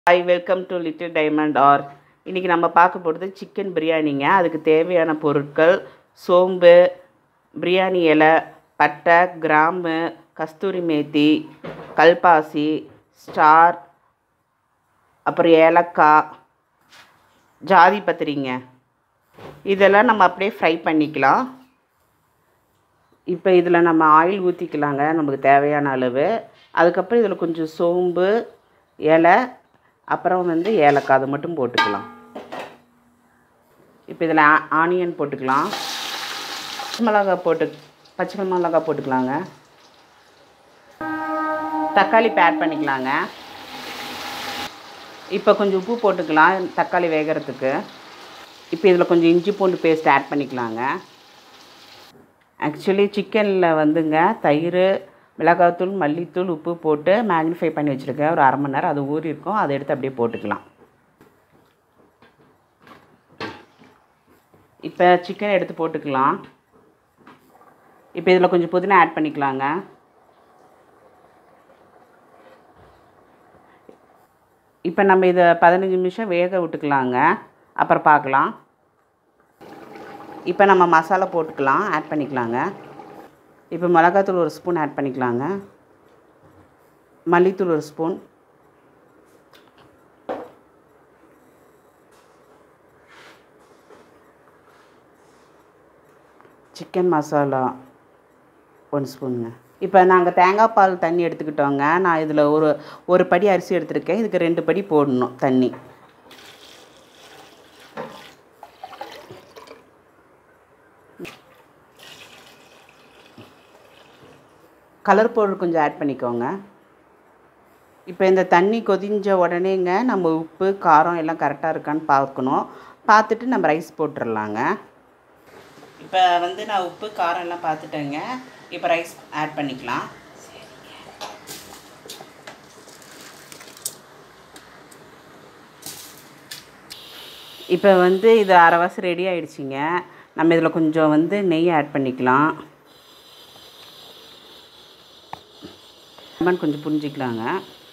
hi welcome to little diamond ஆர் இன்றைக்கி நம்ம பார்க்க போகிறது சிக்கன் பிரியாணிங்க அதுக்கு தேவையான பொருட்கள் சோம்பு பிரியாணி இலை பட்டை கிராம்பு கஸ்தூரி மேத்தி கல்பாசி ஸ்டார் அப்புறம் ஏலக்காய் ஜாதி பத்திரிங்க இதெல்லாம் நம்ம அப்படியே ஃப்ரை பண்ணிக்கலாம் இப்போ இதில் நம்ம ஆயில் ஊற்றிக்கலாங்க நமக்கு தேவையான அளவு அதுக்கப்புறம் இதில் கொஞ்சம் சோம்பு இலை அப்புறம் வந்து ஏலக்காய் அது மட்டும் போட்டுக்கலாம் இப்போ இதில் ஆ ஆனியன் போட்டுக்கலாம் பச்சை மிளகாய் போட்டு பச்சை மிளகாய் போட்டுக்கலாங்க தக்காளி இப்போ ஆட் பண்ணிக்கலாங்க இப்போ கொஞ்சம் உப்பு போட்டுக்கலாம் தக்காளி வேகிறதுக்கு இப்போ இதில் கொஞ்சம் இஞ்சி பூண்டு பேஸ்ட் ஆட் பண்ணிக்கலாங்க ஆக்சுவலி சிக்கனில் வந்துங்க தயிர் மிளகாத்தூள் மல்லித்தூள் உப்பு போட்டு மேக்னிஃபை பண்ணி வச்சுருக்கேன் ஒரு அரை மணி நேரம் அது ஊறி இருக்கும் அதை எடுத்து அப்படியே போட்டுக்கலாம் இப்போ சிக்கன் எடுத்து போட்டுக்கலாம் இப்போ இதில் கொஞ்சம் புதினா ஆட் பண்ணிக்கலாங்க இப்போ நம்ம இதை பதினஞ்சு நிமிஷம் வேக விட்டுக்கலாங்க அப்புறம் பார்க்கலாம் இப்போ நம்ம மசாலா போட்டுக்கலாம் ஆட் பண்ணிக்கலாங்க இப்போ மிளகாத்தூள் ஒரு ஸ்பூன் ஆட் பண்ணிக்கலாங்க மல்லித்தூள் ஒரு ஸ்பூன் சிக்கன் மசாலா ஒன் ஸ்பூனுங்க இப்போ நாங்கள் தேங்காய் பால் தண்ணி எடுத்துக்கிட்டோங்க நான் இதில் ஒரு ஒரு படி அரிசி எடுத்திருக்கேன் இதுக்கு ரெண்டு படி போடணும் தண்ணி கலர் பவுடர் கொஞ்சம் ஆட் பண்ணிக்கோங்க இப்போ இந்த தண்ணி கொதிஞ்ச உடனேங்க நம்ம உப்பு காரம் எல்லாம் கரெக்டாக இருக்கான்னு பார்க்கணும் பார்த்துட்டு நம்ம ரைஸ் போட்டுடலாங்க இப்போ வந்து நான் உப்பு காரம் எல்லாம் பார்த்துட்டேங்க இப்போ ரைஸ் ஆட் பண்ணிக்கலாம் இப்போ வந்து இது அரைவாசி ரெடி ஆயிடுச்சுங்க நம்ம இதில் கொஞ்சம் வந்து நெய் ஆட் பண்ணிக்கலாம் லெமன் கொஞ்சம் புரிஞ்சிக்கலாங்க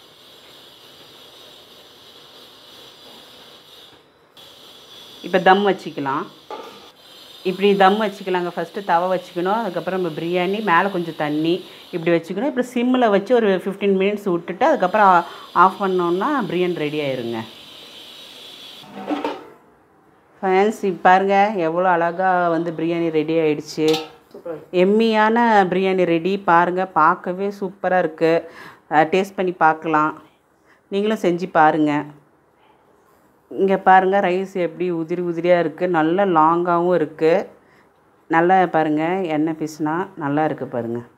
இப்போ தம் வச்சுக்கலாம் இப்படி தம் வச்சுக்கலாங்க ஃபஸ்ட்டு தவை வச்சுக்கணும் அதுக்கப்புறம் நம்ம பிரியாணி மேலே கொஞ்சம் தண்ணி இப்படி வச்சுக்கணும் இப்போ சிம்மில் வச்சு ஒரு ஃபிஃப்டீன் மினிட்ஸ் விட்டுட்டு அதுக்கப்புறம் ஆஃப் பண்ணோன்னா பிரியாணி ரெடி ஆயிருங்க ஃப்ரெண்ட்ஸ் இப்போ பாருங்கள் எவ்வளோ அழகாக வந்து பிரியாணி ரெடி ஆயிடுச்சு எம்மியான பிரியாணி ரெடி பாருங்கள் பார்க்கவே சூப்பராக இருக்குது டேஸ்ட் பண்ணி பார்க்கலாம் நீங்களும் செஞ்சு பாருங்கள் இங்கே பாருங்கள் ரைஸ் எப்படி உதிரி உதிரியாக இருக்குது நல்ல லாங்காகவும் இருக்குது நல்லா பாருங்கள் எண்ணெய் பீஸ்னா நல்லா இருக்குது பாருங்கள்